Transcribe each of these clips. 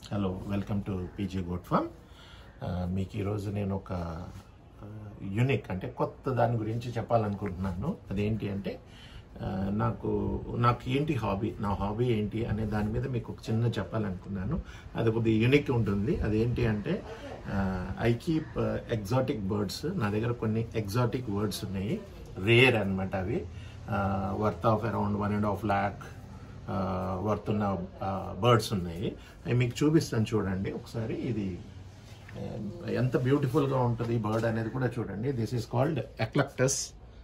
hello welcome to PG good farm మీకు ఈరోజు నేను ఒక యూనిక్ అంటే కొత్త దాని గురించి చెప్పాలనుకుంటున్నాను అదేంటి అంటే ఆ, నాకు నాకు ఏంటి హాబీ నా హాబీ ఏంటి అనే దాని మీద మీకు ఒక చిన్న చెప్పాలనుకున్నాను అది కొద్దిగా యూనిక్ ఉంటుంది అదేంటి అంటే ఐ కీప్ ఎగ్జాటిక్ బర్డ్స్ నా దగ్గర కొన్ని ఎగ్జాటిక్ వర్డ్స్ ఉన్నాయి రేర్ అన్నమాట అవి worth of around one and half lakh worth ఉన్న బర్డ్స్ ఉన్నాయి అవి మీకు చూపిస్తాను చూడండి ఒకసారి ఇది ఆ, ఎంత బ్యూటిఫుల్గా ఉంటుంది ఈ బర్డ్ అనేది కూడా చూడండి this is called eclectus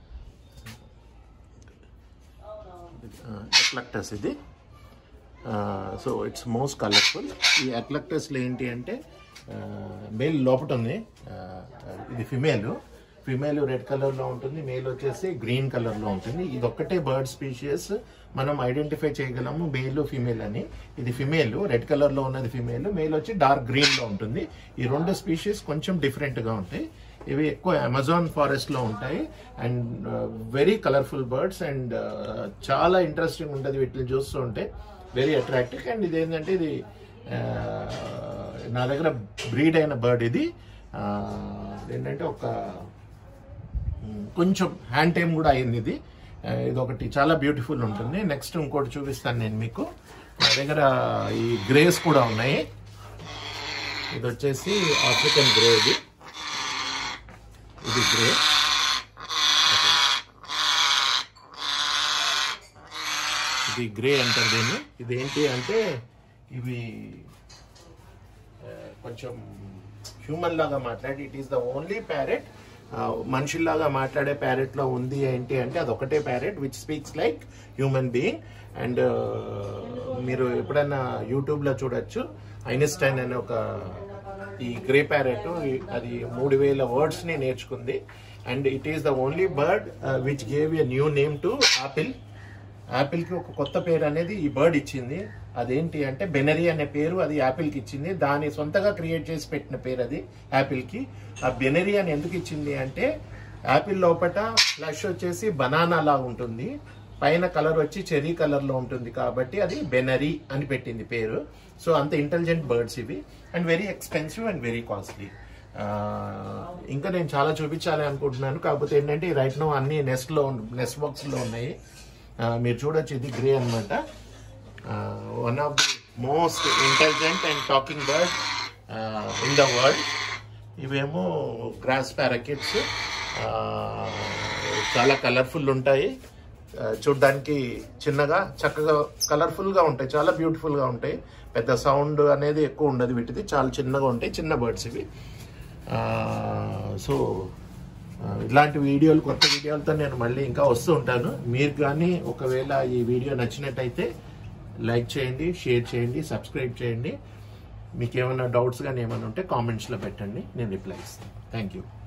eclectus ఇది సో ఇట్స్ మోస్ట్ కలర్ఫుల్ ఈ అక్లక్టస్లో ఏంటి అంటే మేల్ లోపట ఉంది ఆ, ఇది ఫిమేల్ ఫిమేల్ రెడ్ కలర్లో ఉంటుంది మేల్ వచ్చేసి గ్రీన్ కలర్లో ఉంటుంది ఇది ఒక్కటే బర్డ్ స్పీషియస్ మనం ఐడెంటిఫై చేయగలము మేల్ ఫిమేల్ అని ఇది ఫిమేల్ రెడ్ కలర్లో ఉన్నది ఫిమేల్ మేల్ వచ్చి డార్క్ గ్రీన్లో ఉంటుంది ఈ రెండు స్పీషీస్ కొంచెం డిఫరెంట్గా ఉంటాయి ఇవి ఎక్కువ అమెజాన్ ఫారెస్ట్ లో ఉంటాయి and very colourful birds and చాలా ఇంట్రెస్టింగ్ ఉంటుంది వీటిని చూస్తూ ఉంటే వెరీ అట్రాక్టివ్ అండ్ ఇది ఏంటంటే ఇది ఆ, నా దగ్గర బ్రీడ్ అయిన బర్డ్ ఇది ఆ, ఏంటంటే ఒక మ్, కొంచెం హ్యాండ్ టైం కూడా అయింది ఇది ఆ, ఇది ఒకటి చాలా బ్యూటిఫుల్ ఉంటుంది నెక్స్ట్ ఇంకోటి చూపిస్తాను నేను మీకు నా దగ్గర ఈ గ్రేస్ కూడా ఉన్నాయి ఇది వచ్చేసి ఆఫ్రికన్ గ్రే ఇది ఇది గ్రే ఇది గ్రే అంటారు దీన్ని ఇది ఏంటి అంటే ఇవి ఆ, కొంచెం హ్యూమన్ లాగా మాట్లాడి it is the only parrot మనుషుల్లాగా మాట్లాడే ప్యారెట్ లో ఉంది ఏంటి అంటే అది ఒకటే parrot which speaks like human being and మీరు ఎప్పుడైనా యూట్యూబ్ లో చూడొచ్చు ఐన్స్టైన్ అనే ఒక ఈ గ్రే ప్యారెట్ అది మూడు వేల వర్డ్స్ ని నేర్చుకుంది and it is the only bird which gave a new name to apple apple కి ఒక కొత్త పేరు అనేది ఈ బర్డ్ ఇచ్చింది అదేంటి అంటే బెనరీ అనే పేరు అది యాపిల్ కి ఇచ్చింది దాని సొంతగా క్రియేట్ చేసి పెట్టిన పేరు అది యాపిల్ కి ఆ బెనరీ అని ఎందుకు ఇచ్చింది అంటే యాపిల్ లోపట ఫ్లష్ వచ్చేసి బనానా లా ఉంటుంది పైన కలర్ వచ్చి చెరీ కలర్ లో ఉంటుంది కాబట్టి అది బెనరీ అని పెట్టింది పేరు సో అంత ఇంటెలిజెంట్ బర్డ్స్ ఇవి and very expensive and very costly ఇంకా నేను చాలా చూపించాలి అనుకుంటున్నాను కాకపోతే ఏంటంటే రైట్ నో అన్ని నెస్ట్ లో నెస్ట్ బాక్స్ లో ఉన్నాయి ఆ, మీరు చూడొచ్చు ఇది గ్రే అనమాట one of the most intelligent and talking bird in the world ఇవేమో గ్రాస్ ప్యారకెట్స్ చాలా కలర్ఫుల్ ఉంటాయి ఆ, చూడ్డానికి చిన్నగా చక్కగా కలర్ఫుల్ గా ఉంటాయి చాలా బ్యూటిఫుల్ గా ఉంటాయి పెద్ద సౌండ్ అనేది ఎక్కువ ఉండదు వీటిది చాలా చిన్నగా ఉంటాయి చిన్న బర్డ్స్ ఇవి సో ఇలాంటి వీడియోలు కొత్త వీడియోలతో నేను మళ్ళీ ఇంకా వస్తూ ఉంటాను మీరు కానీ ఒకవేళ ఈ వీడియో నచ్చినట్టయితే లైక్ చేయండి షేర్ చేయండి సబ్స్క్రైబ్ చేయండి మీకు ఏమైనా డౌట్స్ కానీ ఏమైనా ఉంటే కామెంట్స్లో పెట్టండి నేను రిప్లై ఇస్తాను థ్యాంక్ యూ